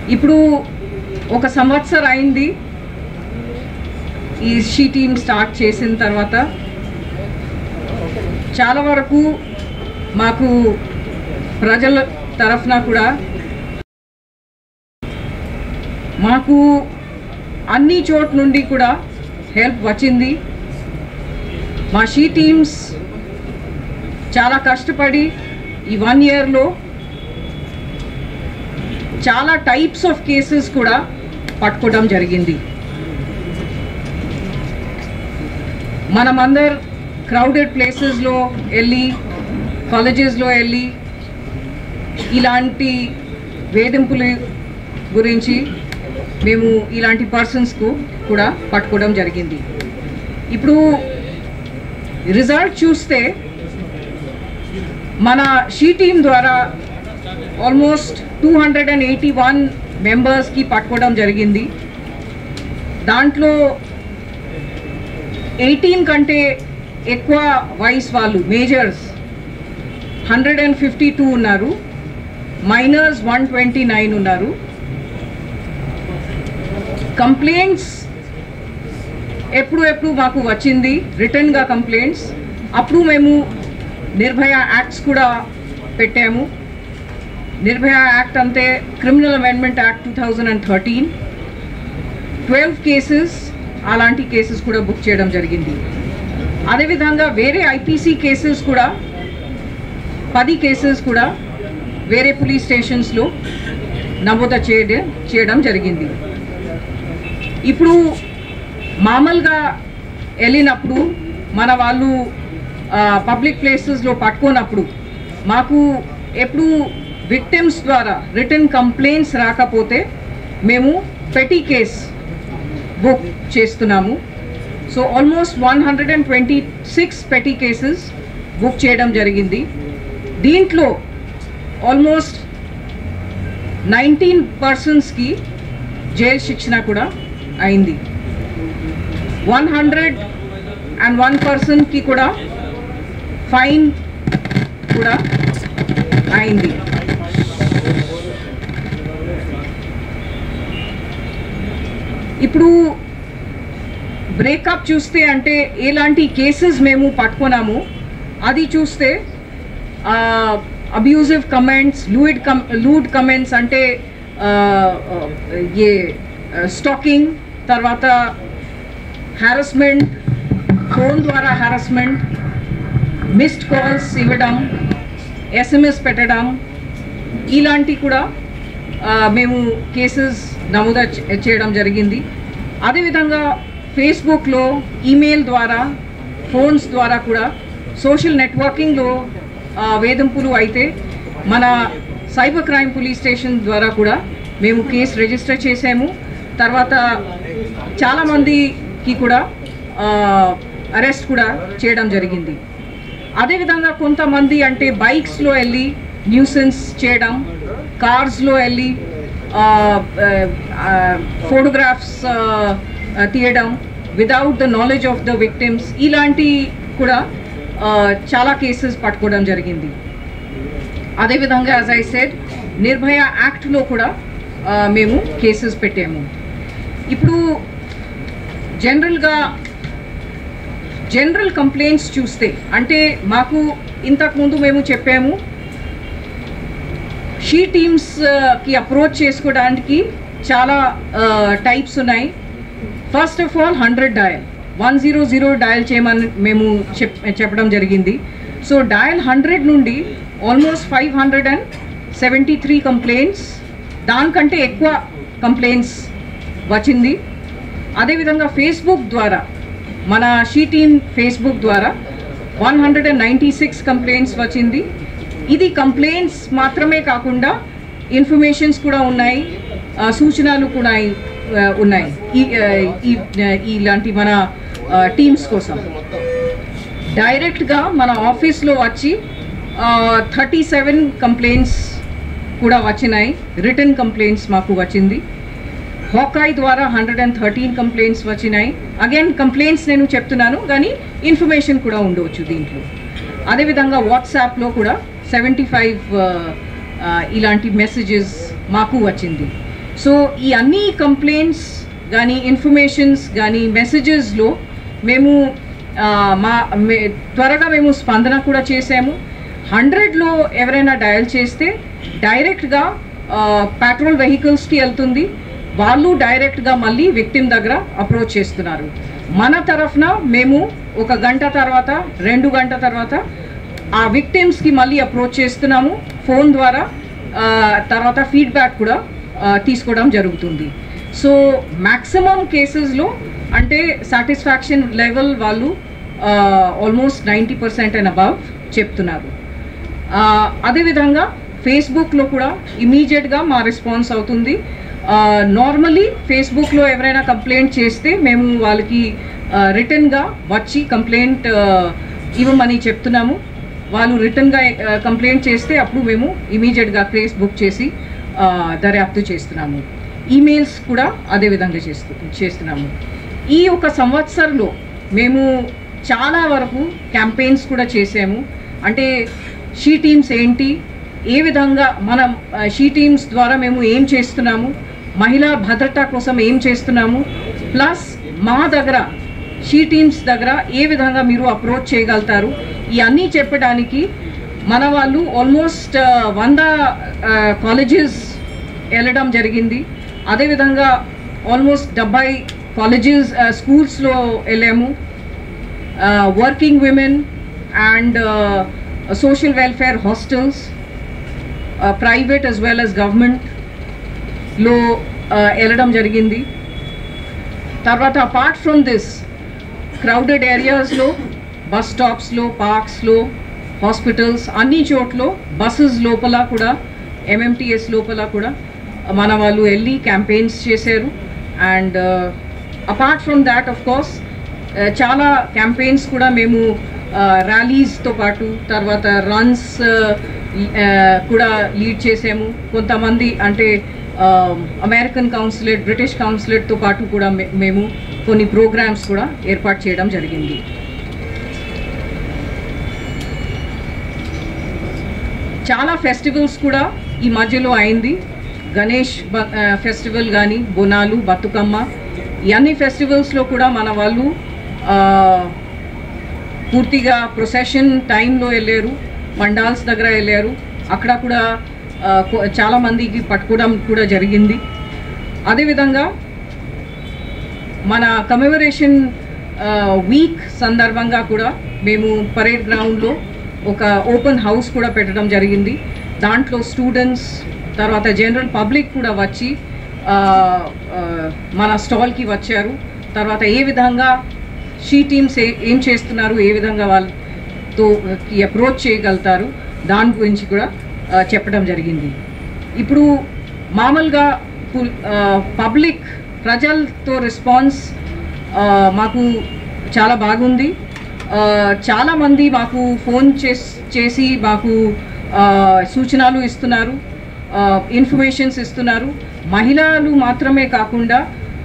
ఇప్పుడు ఒక సంవత్సరం అయింది ఈ షీ టీమ్ స్టార్ట్ చేసిన తర్వాత చాలా వరకు మాకు ప్రజల తరఫున కూడా మాకు అన్ని చోట్ల నుండి కూడా హెల్ప్ వచ్చింది మా షీ టీమ్స్ చాలా కష్టపడి ఈ వన్ ఇయర్లో చాలా టైప్స్ ఆఫ్ కేసెస్ కూడా పట్టుకోవడం జరిగింది మనమందర్ క్రౌడెడ్ ప్లేసెస్లో వెళ్ళి కాలేజెస్లో వెళ్ళి ఇలాంటి వేధింపుల గురించి మేము ఇలాంటి పర్సన్స్కు కూడా పట్టుకోవడం జరిగింది ఇప్పుడు రిజల్ట్ చూస్తే మన షీ టీమ్ ద్వారా almost two hundred and eighty one మెంబర్స్కి పట్టుకోవడం జరిగింది దాంట్లో ఎయిటీన్ కంటే ఎక్కువ వయసు వాళ్ళు majors hundred and fifty two ఉన్నారు మైనర్స్ వన్ ట్వంటీ నైన్ ఉన్నారు కంప్లైంట్స్ ఎప్పుడు ఎప్పుడు మాకు వచ్చింది రిటర్న్గా కంప్లైంట్స్ అప్పుడు మేము నిర్భయ యాక్ట్స్ కూడా పెట్టాము నిర్భయ యాక్ట్ అంటే criminal amendment act two thousand and thirteen twelve cases అలాంటి కేసెస్ కూడా బుక్ చేయడం జరిగింది అదేవిధంగా వేరే ఐపీసీ కేసెస్ కూడా పది కేసెస్ కూడా వేరే పోలీస్ స్టేషన్స్లో నమోదు చేయడం చేయడం జరిగింది ఇప్పుడు మామూలుగా వెళ్ళినప్పుడు మన వాళ్ళు పబ్లిక్ ప్లేసెస్లో పట్టుకున్నప్పుడు మాకు ఎప్పుడు విక్టిమ్స్ ద్వారా రిటర్న్ కంప్లైంట్స్ రాకపోతే మేము పెటీ కేస్ బుక్ చేస్తున్నాము so almost one hundred and twenty six petty cases book చేయడం జరిగింది దీంట్లో ఆల్మోస్ట్ నైన్టీన్ పర్సన్స్కి జైలు శిక్షణ కూడా అయింది వన్ హండ్రెడ్ అండ్ వన్ పర్సన్కి కూడా ఫైన్ కూడా అయింది ఇప్పుడు బ్రేకప్ చూస్తే అంటే ఎలాంటి కేసెస్ మేము పట్టుకున్నాము అది చూస్తే abusive comments lewd cum lewd comments అంటే ఆ, ఆ, ఏ స్టాకింగ్ తర్వాత హ్యారస్మెంట్ ఫోన్ ద్వారా హ్యారస్మెంట్ మిస్డ్ కాల్స్ ఇవ్వడం ఎస్ఎంఎస్ పెట్టడం ఇలాంటి కూడా ఆ, మేము కేసెస్ నమోదు చే- చేయడం జరిగింది అదేవిధంగా ఫేస్బుక్లో ఈమెయిల్ ద్వారా ఫోన్స్ ద్వారా కూడా సోషల్ నెట్వర్కింగ్లో ఆ, వేధింపులు అయితే మన సైబర్ క్రైమ్ పోలీస్ స్టేషన్ ద్వారా కూడా మేము కేసు రిజిస్టర్ చేసాము తర్వాత చాలామందికి కూడా అరెస్ట్ కూడా చేయడం జరిగింది అదేవిధంగా కొంతమంది అంటే బైక్స్లో వెళ్ళి న్యూసెన్స్ చేయడం కార్స్లో వెళ్ళి ఫోటోగ్రాఫ్స్ తీయడం without the knowledge of the victims ఇలాంటి కూడా ఆ, చాలా కేసెస్ పట్టుకోవడం జరిగింది అదేవిధంగా యాజ్ ఐ సెడ్ నిర్భయ యాక్ట్లో కూడా ఆ, మేము కేసెస్ పెట్టాము ఇప్పుడు జనరల్గా జనరల్ కంప్లైంట్స్ చూస్తే అంటే మాకు ఇంతకుముందు మేము చెప్పాము షీ టీమ్స్కి అప్రోచ్ చేసుకోవడానికి చాలా టైప్స్ ఉన్నాయి first of all hundred dial one zero zero dial చేయమని మేము చెప్ చెప్పడం జరిగింది సో డయల్ హండ్రెడ్ నుండి almost five hundred and seventy three complaints దానికంటే ఎక్కువ కంప్లైంట్స్ వచ్చింది అదేవిధంగా ఫేస్బుక్ ద్వారా మన షీ టీమ్ ఫేస్బుక్ ద్వారా one hundred and ninety six complaints వచ్చింది ఇది కంప్లైంట్స్ మాత్రమే కాకుండా ఇన్ఫర్మేషన్స్ కూడా ఉన్నాయి ఆ, సూచనలు కూడా ఆ, ఉన్నాయి ఈ ఆ, ఈ ఆ, ఇలాంటి మన టీమ్స్ కోసం డైరెక్ట్గా మన ఆఫీస్లో వచ్చి థర్టీ సెవెన్ కంప్లైంట్స్ కూడా వచ్చినాయి రిటర్న్ కంప్లైంట్స్ మాకు వచ్చింది హోకాయ్ ద్వారా హండ్రెడ్ అండ్ థర్టీన్ కంప్లైంట్స్ వచ్చినాయి అగైన్ కంప్లైంట్స్ నేను చెప్తున్నాను కానీ ఇన్ఫర్మేషన్ కూడా ఉండవచ్చు దీంట్లో అదేవిధంగా వాట్సాప్లో కూడా సెవెంటీ ఫైవ్ ఇలాంటి మెసేజెస్ మాకు వచ్చింది సో ఈ అన్ని కంప్లైంట్స్ కానీ ఇన్ఫర్మేషన్స్ కానీ మెసేజెస్లో మేము ఆ, మా మే- త్వరగా మేము స్పందన కూడా చేసాము హండ్రెడ్లో ఎవరైనా డయల్ చేస్తే డైరెక్ట్గా పెట్రోల్ వెహికల్స్కి వెళ్తుంది వాళ్ళు డైరెక్ట్గా మళ్ళీ విక్టిమ్ దగ్గర అప్రోచ్ చేస్తున్నారు మన తరఫున మేము ఒక గంట తర్వాత రెండు గంట తర్వాత ఆ విక్టిమ్స్కి మళ్ళీ అప్రోచ్ చేస్తున్నాము ఫోన్ ద్వారా ఆ, తర్వాత ఫీడ్బ్యాక్ కూడా ఆ, తీసుకోవడం జరుగుతుంది సో మ్యాక్సిమం కేసెస్లో అంటే సాటిస్ఫాక్షన్ లెవెల్ వాళ్ళు almost ninety percent and above చెప్తున్నారు ఆ, అదేవిధంగా ఫేస్బుక్లో కూడా ఇమీడియట్గా మా రెస్పాన్స్ అవుతుంది నార్మలీ ఫేస్బుక్లో ఎవరైనా కంప్లైంట్ చేస్తే మేము వాళ్ళకి రిటర్న్గా వచ్చి కంప్లైంట్ ఇవ్వమని చెప్తున్నాము వాళ్ళు రిటర్న్గా కంప్లైంట్ చేస్తే అప్పుడు మేము ఇమీడియట్గా కేస్ బుక్ చేసి ఆ, దర్యాప్తు చేస్తున్నాము ఈమెయిల్స్ కూడా అదే విధంగా చేస్తూ చేస్తున్నాము ఈ ఒక సంవత్సరంలో మేము చాలా వరకు క్యాంపెయిన్స్ కూడా చేసాము అంటే షీ టీమ్స్ ఏంటి ఏ విధంగా మనం ఆ, షీ టీమ్స్ ద్వారా మేము ఏం చేస్తున్నాము మహిళా భద్రత కోసం ఏం చేస్తున్నాము ప్లస్ మా దగ్గర షీ టీమ్స్ దగ్గర ఏ విధంగా మీరు అప్రోచ్ చేయగలుగుతారు ఇవన్నీ చెప్పడానికి మన వాళ్ళు ఆల్మోస్ట్ వంద కాలేజెస్ వెళ్ళడం జరిగింది అదేవిధంగా ఆల్మోస్ట్ డెబ్బై కాలేజెస్ స్కూల్స్లో వెళ్ళాము working women and social welfare hostels private as well as గవర్నమెంట్లో వెళ్ళడం జరిగింది తర్వాత అపార్ట్ ఫ్రమ్ దిస్ క్రౌడెడ్ ఏరియాస్లో బస్ స్టాప్స్లో పార్క్స్లో హాస్పిటల్స్ అన్ని చోట్ల బస్సెస్ లోపల కూడా ఎంఎంటీఎస్ లోపల కూడా మన వాళ్ళు వెళ్ళి క్యాంపెయిన్స్ చేశారు and apart from that of course చాలా క్యాంపెయిన్స్ కూడా మేము ర్యాలీస్తో పాటు తర్వాత రన్స్ కూడా లీడ్ చేసాము కొంతమంది అంటే అమెరికన్ కౌన్సిలేట్ బ్రిటిష్ కౌన్సిలేట్తో పాటు కూడా మే- మేము కొన్ని ప్రోగ్రామ్స్ కూడా ఏర్పాటు చేయడం జరిగింది చాలా ఫెస్టివల్స్ కూడా ఈ మధ్యలో అయింది గణేష్ బ- ఆ, ఫెస్టివల్ కానీ బొనాలు బతుకమ్మ ఈ అన్ని ఫెస్టివల్స్లో కూడా మన వాళ్ళు ఆ, పూర్తిగా ప్రొసెషన్ టైంలో వెళ్ళారు మండాల్స్ దగ్గర వెళ్ళారు అక్కడ కూడా ఆ, కొ- చాలా మందికి పట్టుకోవడం కూడా జరిగింది అదేవిధంగా మన కమెమరేషన్ వీక్ సందర్భంగా కూడా మేము పరేడ్ గ్రౌండ్లో ఒక ఓపెన్ హౌస్ కూడా పెట్టడం జరిగింది దాంట్లో స్టూడెంట్స్ తర్వాత జనరల్ పబ్లిక్ కూడా వచ్చి ఆ, ఆ, మన స్టాల్కి వచ్చారు తర్వాత ఏ విధంగా షీ టీమ్స్ ఏ ఏం చేస్తున్నారు ఏ విధంగా వాళ్ళతో అప్రోచ్ చేయగలుగుతారు దాని గురించి కూడా ఆ, చెప్పడం జరిగింది ఇప్పుడు మామూలుగా పబ్లిక్ ప్రజలతో రెస్పాన్స్ ఆ, మాకు చాలా బాగుంది ఆ, చాలామంది మాకు ఫోన్ చేస్ చేసి మాకు ఆ, సూచనలు ఇస్తున్నారు ఇన్ఫర్మేషన్స్ ఇస్తున్నారు మహిళలు మాత్రమే కాకుండా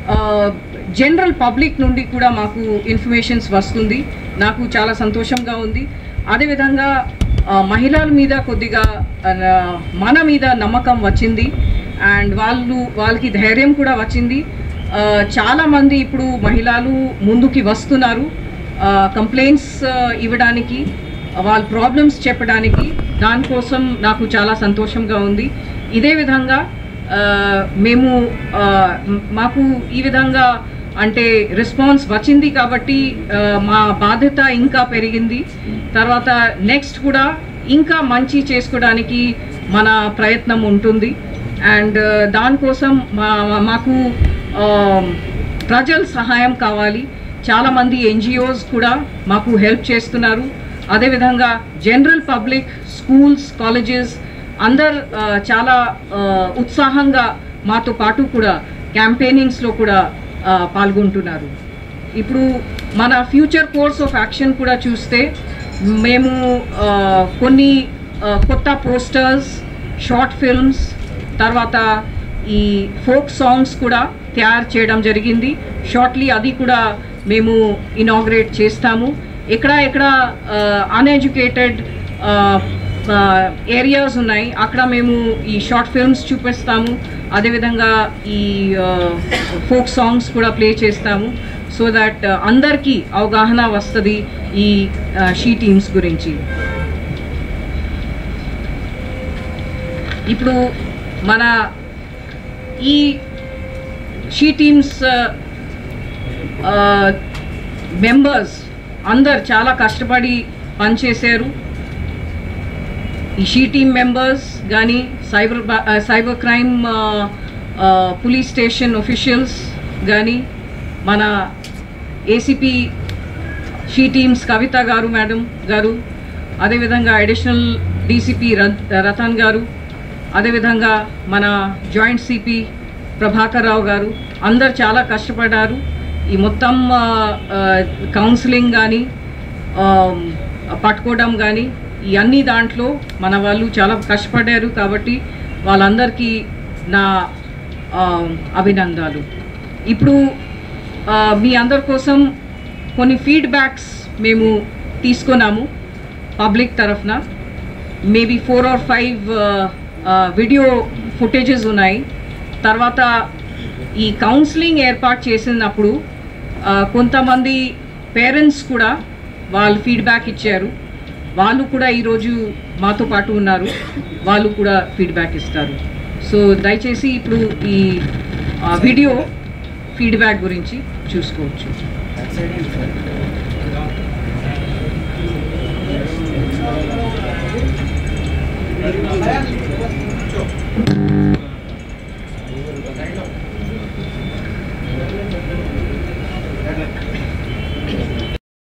జనరల్ పబ్లిక్ నుండి కూడా మాకు ఇన్ఫర్మేషన్స్ వస్తుంది నాకు చాలా సంతోషంగా ఉంది అదేవిధంగా ఆ, మహిళల మీద కొద్దిగా ఆ, మన మీద నమ్మకం వచ్చింది అండ్ వాళ్ళు వాళ్ళకి ధైర్యం కూడా వచ్చింది ఆ, చాలామంది ఇప్పుడు మహిళలు ముందుకి వస్తున్నారు కంప్లైంట్స్ ఇవ్వడానికి వాళ్ళ ప్రాబ్లమ్స్ చెప్పడానికి దానికోసం నాకు చాలా సంతోషంగా ఉంది ఇదే విధంగా ఆ, మేము ఆ, మ్- మాకు ఈ విధంగా అంటే రెస్పాన్స్ వచ్చింది కాబట్టి ఆ, మా బాధ్యత ఇంకా పెరిగింది తర్వాత నెక్స్ట్ కూడా ఇంకా మంచి చేసుకోవడానికి మన ప్రయత్నం ఉంటుంది అండ్ దానికోసం మా మా- మాకు ఆ, ప్రజల సహాయం కావాలి చాలామంది ఎన్జిఓస్ కూడా మాకు హెల్ప్ చేస్తున్నారు అదేవిధంగా జనరల్ పబ్లిక్ స్కూల్స్ కాలేజెస్ అందరు ఆ, చాలా ఆ, ఉత్సాహంగా మాతో పాటు కూడా క్యాంపెయినింగ్స్లో కూడా ఆ, పాల్గొంటున్నారు ఇప్పుడు మన ఫ్యూచర్ కోర్స్ ఆఫ్ యాక్షన్ కూడా చూస్తే మేము ఆ, కొన్ని ఆ, కొత్త పోస్టర్స్ షార్ట్ ఫిల్మ్స్ తర్వాత ఈ ఫోక్ సాంగ్స్ కూడా తయారు చేయడం జరిగింది షార్ట్లీ అది కూడా మేము ఇనాగ్రేట్ చేస్తాము ఎక్కడ ఎక్కడ అన్ఎడ్యుకేటెడ్ ఏరియాస్ ఉన్నాయి అక్కడ మేము ఈ షార్ట్ ఫిల్మ్స్ చూపిస్తాము అదేవిధంగా ఈ ఫోక్ సాంగ్స్ కూడా ప్లే చేస్తాము సో దట్ అందరికీ అవగాహన వస్తుంది ఈ షీ టీమ్స్ గురించి ఇప్పుడు మన ఈ షీ టీమ్స్ మెంబర్స్ అందరు చాలా కష్టపడి పనిచేశారు ఈ షీ టీమ్ మెంబర్స్ కానీ cyber cyber crime police station officials కానీ మన ఏసీపీ షీ టీమ్స్ కవిత గారు మేడం గారు అదేవిధంగా అడిషనల్ డీసీపీ రతన్ గారు అదేవిధంగా మన జాయింట్ సిపి ప్రభాకర్ రావు గారు అందరు చాలా కష్టపడ్డారు ఈ మొత్తం కౌన్సిలింగ్ కానీ పట్టుకోవడం కానీ ఈ అన్ని దాంట్లో మన వాళ్ళు చాలా కష్టపడ్డారు కాబట్టి వాళ్ళందరికీ నా ఆ, అభినందనలు ఇప్పుడు ఆ, మీ అందరి కోసం కొన్ని ఫీడ్బ్యాక్స్ మేము తీసుకున్నాము పబ్లిక్ తరఫున maybe four or five video footages ఉన్నాయి తర్వాత ఈ కౌన్సిలింగ్ ఏర్పాటు చేసినప్పుడు ఆ, కొంతమంది పేరెంట్స్ కూడా వాళ్ళు ఫీడ్బ్యాక్ ఇచ్చారు వాళ్ళు కూడా ఈరోజు మాతో పాటు ఉన్నారు వాళ్ళు కూడా ఫీడ్బ్యాక్ ఇస్తారు సో దయచేసి ఇప్పుడు ఈ ఆ, వీడియో ఫీడ్బ్యాక్ గురించి చూసుకోవచ్చు